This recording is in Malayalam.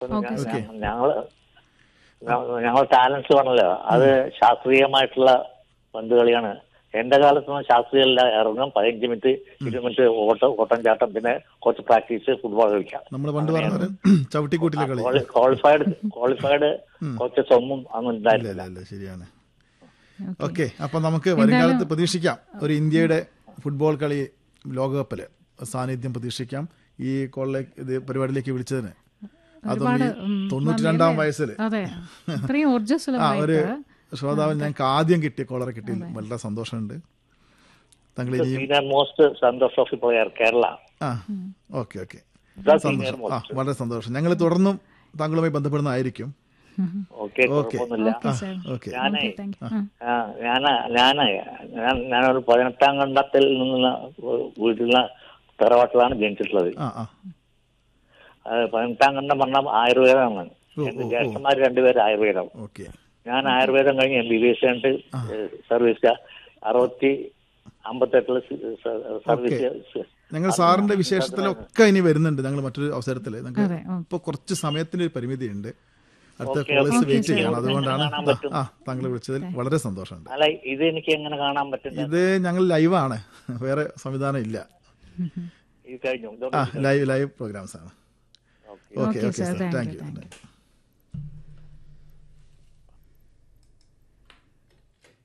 ഓക്കെ സാർ ഓക്കെ ഞങ്ങള് ഞങ്ങൾ ടാലൻസ് പറഞ്ഞല്ലോ അത് ശാസ്ത്രീയമായിട്ടുള്ള പന്ത് കളിയാണ് എന്റെ കാലത്തൊന്നും ശാസ്ത്രീയമല്ല ഇറങ്ങും പതിനഞ്ച് മിനിറ്റ് ഇരുപത് മിനിറ്റ് ഓട്ടം ഓട്ടം ചാട്ടം പിന്നെ കുറച്ച് പ്രാക്ടീസ് ഫുട്ബോൾ കളിക്കാം നമ്മൾ പണ്ട് പറഞ്ഞ ചവിട്ടിക്കൂട്ടിലെ കളി ക്വാളിഫൈഡ് ക്വാളിഫൈഡ് കുറച്ച് സ്വമ്മും അന്ന് ഇല്ല ഉണ്ടായിരുന്നില്ല ഇല്ല ഇല്ല ശരിയാണ് ഓക്കെ അപ്പൊ നമുക്ക് വരുംകാലത്ത് പ്രതീക്ഷിക്കാം ഒരു ഇന്ത്യയുടെ ഫുട്ബോൾ കളി ലോകകപ്പില് സാന്നിധ്യം പ്രതീക്ഷിക്കാം ഈ കോളിലേക്ക് ഇത് പരിപാടിയിലേക്ക് വിളിച്ചതിന് അതും ഈ ഒരുപാട്, ഉം, തൊണ്ണൂറ്റി രണ്ടാം വയസ്സിൽ അതെ ഇത്രയും ആ ഒരു ഊർജ്ജസ്വലമായിട്ട് ശ്രോതാവ് ഞങ്ങൾക്ക് ആദ്യം കിട്ടിയ കോളറെ കിട്ടി വളരെ സന്തോഷമുണ്ട് താങ്കൾ ഇനിയും senior most Santosh trophy player Kerala ആ ഓക്കെ ഓക്കെ സീനിയർ സന്തോഷം ആ വളരെ സന്തോഷം ഞങ്ങൾ തുടർന്നും താങ്കളുമായി ബന്ധപ്പെടുന്നതായിരിക്കും ഓക്കെ കുഴപ്പമൊന്നുമില്ല ആ സാർ ഓക്കെ ഞാനേ താങ്ക് യു ആ, ഞാന് ഞാന് ഞാൻ ഞാനൊരു പതിനെട്ടാം കണ്ടത്തിൽ നിന്നുള്ള വീട്ടിലുള്ള തറവാട്ടിലാണ് ജനിച്ചിട്ടുള്ളത് ആ ആ അത് പതിനെട്ടാം കണ്ടം പറഞ്ഞാൽ ആയുർവേദമാണ് ഓ, എന്റെ ഓ, ഓ. ജ്യേഷ്ഠന്മാർ രണ്ടുപേരും ആയുർവേദം ഓക്കെ ഞാൻ ആയുർവേദം കഴിഞ്ഞ് എം ബി ബി എസ് കഴിഞ്ഞിട്ട് സർവീസ് അറുപത്തി അമ്പത്തെട്ടില് സർവീസ് ഞങ്ങൾ സാറിന്റെ വിശേഷത്തിലൊക്കെ ഇനി വരുന്നുണ്ട് ഞങ്ങൾ മറ്റൊരു അവസരത്തിൽ ഞങ്ങൾക്ക് അതെ, ഓ. ഇപ്പൊ കുറച്ച് സമയത്തിന് ഒരു പരിമിതി ഉണ്ട് അടുത്ത okay, college okay, wait okay. ചെയ്യണം അതുകൊണ്ടാണ് കാണാൻ ആ, പറ്റും. ആ താങ്കൾ വിളിച്ചതിൽ വളരെ സന്തോഷമുണ്ട് അല്ല ഇത് എനിക്ക് എങ്ങനെ കാണാൻ പറ്റുന്നത് ഇത് ഞങ്ങൾ ലൈവാണ് വേറെ സംവിധാനം ഇല്ല ഇത് കഴിഞ്ഞു ഇതോടെ ആ ലൈവ് ലൈവ് പ്രോഗ്രാംസ് ആണ് okay. Okay Okay, okay sir. Sir Thank thank you, you thank you.